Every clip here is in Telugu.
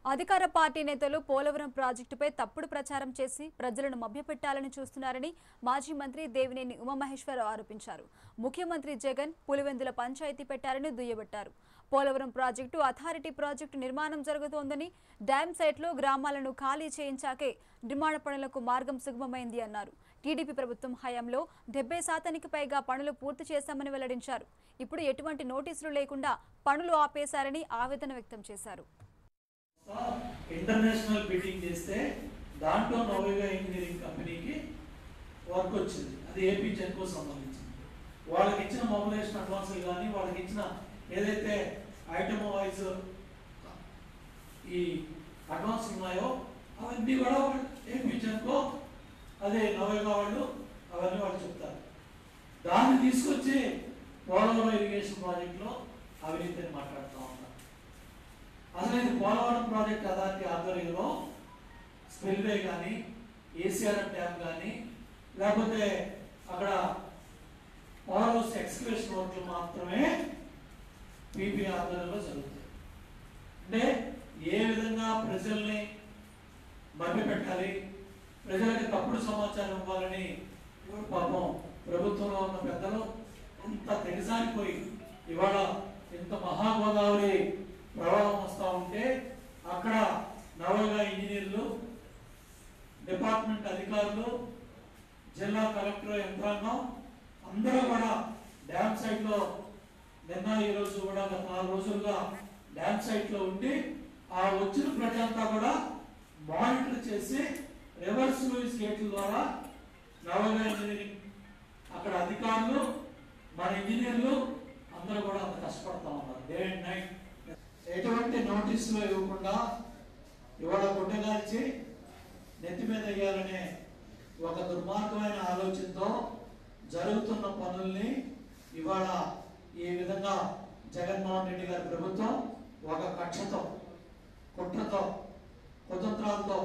అధికార పార్టీ నేతలు పోలవరం ప్రాజెక్టుపై తప్పుడు ప్రచారం చేసి ప్రజలను మభ్యపెట్టాలని చూస్తున్నారని మాజీ మంత్రి దేవినేని ఉమామహేశ్వరరావు ఆరోపించారు ముఖ్యమంత్రి జగన్ పులివెందుల పంచాయతీ పెట్టారని దుయ్యబట్టారు పోలవరం ప్రాజెక్టు అథారిటీ ప్రాజెక్టు నిర్మాణం జరుగుతోందని డ్యామ్ సైట్లో గ్రామాలను ఖాళీ చేయించాకే నిర్మాణ పనులకు మార్గం సుగమమైంది అన్నారు టీడీపీ ప్రభుత్వం హయాంలో డెబ్బై శాతానికి పైగా పనులు పూర్తి చేశామని వెల్లడించారు ఇప్పుడు ఎటువంటి నోటీసులు లేకుండా పనులు ఆపేశారని ఆవేదన వ్యక్తం చేశారు ఇంటర్నేషనల్ బిడ్డింగ్ చేస్తే దాంట్లో నోవేగా ఇంజనీరింగ్ కంపెనీకి వర్క్ వచ్చింది అది ఏపీ జెన్కో సంబంధించింది వాళ్ళకి ఇచ్చిన మొబిలైజేషన్ అడ్వాన్సులు కానీ వాళ్ళకి ఇచ్చిన ఏదైతే ఐటమ్ వైజ్ ఈ అడ్వాన్స్ ఉన్నాయో అవన్నీ కూడా ఏపీ జెన్కో అదే నవేగా వాళ్ళు అవన్నీ వాళ్ళు చెప్తారు దాన్ని తీసుకొచ్చి పోలవరం ఇరిగేషన్ ప్రాజెక్ట్లో అవినీతిని మాట్లాడుతూ ఉన్నారు అసలు ఇది పోలవరం ప్రాజెక్ట్ అథారిటీ ఆధ్వర్యంలో స్పిల్వే కానీ ఏసీఆర్ డ్యామ్ కానీ లేకపోతే అక్కడ పవర్ హౌస్ ఎక్స్కవేషన్ వర్క్లు మాత్రమే పీపీ ఆధ్వర్యంలో జరుగుతాయి అంటే ఏ విధంగా ప్రజల్ని మభ్యపెట్టాలి ప్రజలకి తప్పుడు సమాచారం ఇవ్వాలని ఇవాళ పాపం ప్రభుత్వంలో ఉన్న పెద్దలు అంత తెగసారిపోయి ఇవాళ ఇంత మహాగోదావరి ప్రవాహం వస్తూ ఉంటే అక్కడ నవగా ఇంజనీర్లు డిపార్ట్మెంట్ అధికారులు జిల్లా కలెక్టర్ యంత్రాంగం అందరూ కూడా డ్యామ్ సైట్ లో నిన్న ఈ రోజు కూడా గత నాలుగు రోజులుగా డ్యామ్ సైట్ లో ఉండి ఆ వచ్చిన ప్రజలంతా కూడా మానిటర్ చేసి రివర్స్ లూయిస్ గేట్ల ద్వారా నవగా ఇంజనీరింగ్ అక్కడ అధికారులు మన ఇంజనీర్లు అందరూ కూడా అంత కష్టపడతా ఉన్నారు డే అండ్ నైట్ ఎటువంటి నోటీసులు ఇవ్వకుండా ఇవాళ గుడ్డగాల్చి నెత్తి మీద వేయాలనే ఒక దుర్మార్గమైన ఆలోచనతో జరుగుతున్న పనుల్ని ఇవాళ ఈ విధంగా జగన్మోహన్ రెడ్డి గారి ప్రభుత్వం ఒక కక్షతో కుట్రతో కుతంత్రాలతో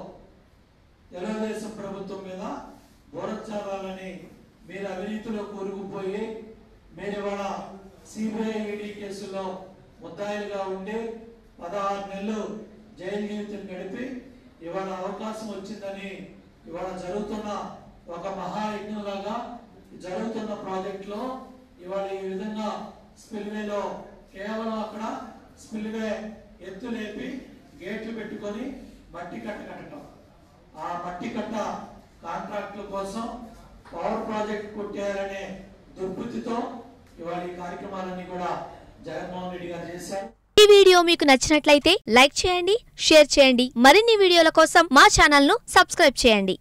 తెలుగుదేశం ప్రభుత్వం మీద బోరచారాలని మీరు అవినీతిలో కూరుకుపోయి మీరు ఇవాళ సిబిఐ ఈడీ కేసులో ముద్దాయిలుగా ఉండి పదహారు నెలలు జైలు జీవితం గడిపి ఇవాళ అవకాశం వచ్చిందని ఇవాళ జరుగుతున్న ఒక మహాయజ్ఞంలాగా జరుగుతున్న ప్రాజెక్టులో ఇవాళ ఈ విధంగా స్పిల్వేలో కేవలం అక్కడ స్పిల్వే ఎత్తు లేపి గేట్లు పెట్టుకొని మట్టి కట్ట కట్టడం ఆ మట్టి కట్ట కాంట్రాక్టుల కోసం పవర్ ప్రాజెక్ట్ కొట్టారనే దుర్బుద్ధితో ఇవాళ ఈ కార్యక్రమాలన్నీ కూడా జగన్మోహన్ రెడ్డి గారు చేశారు ఈ వీడియో మీకు నచ్చినట్లయితే లైక్ చేయండి షేర్ చేయండి మరిన్ని వీడియోల కోసం మా ఛానల్ను సబ్స్క్రైబ్ చేయండి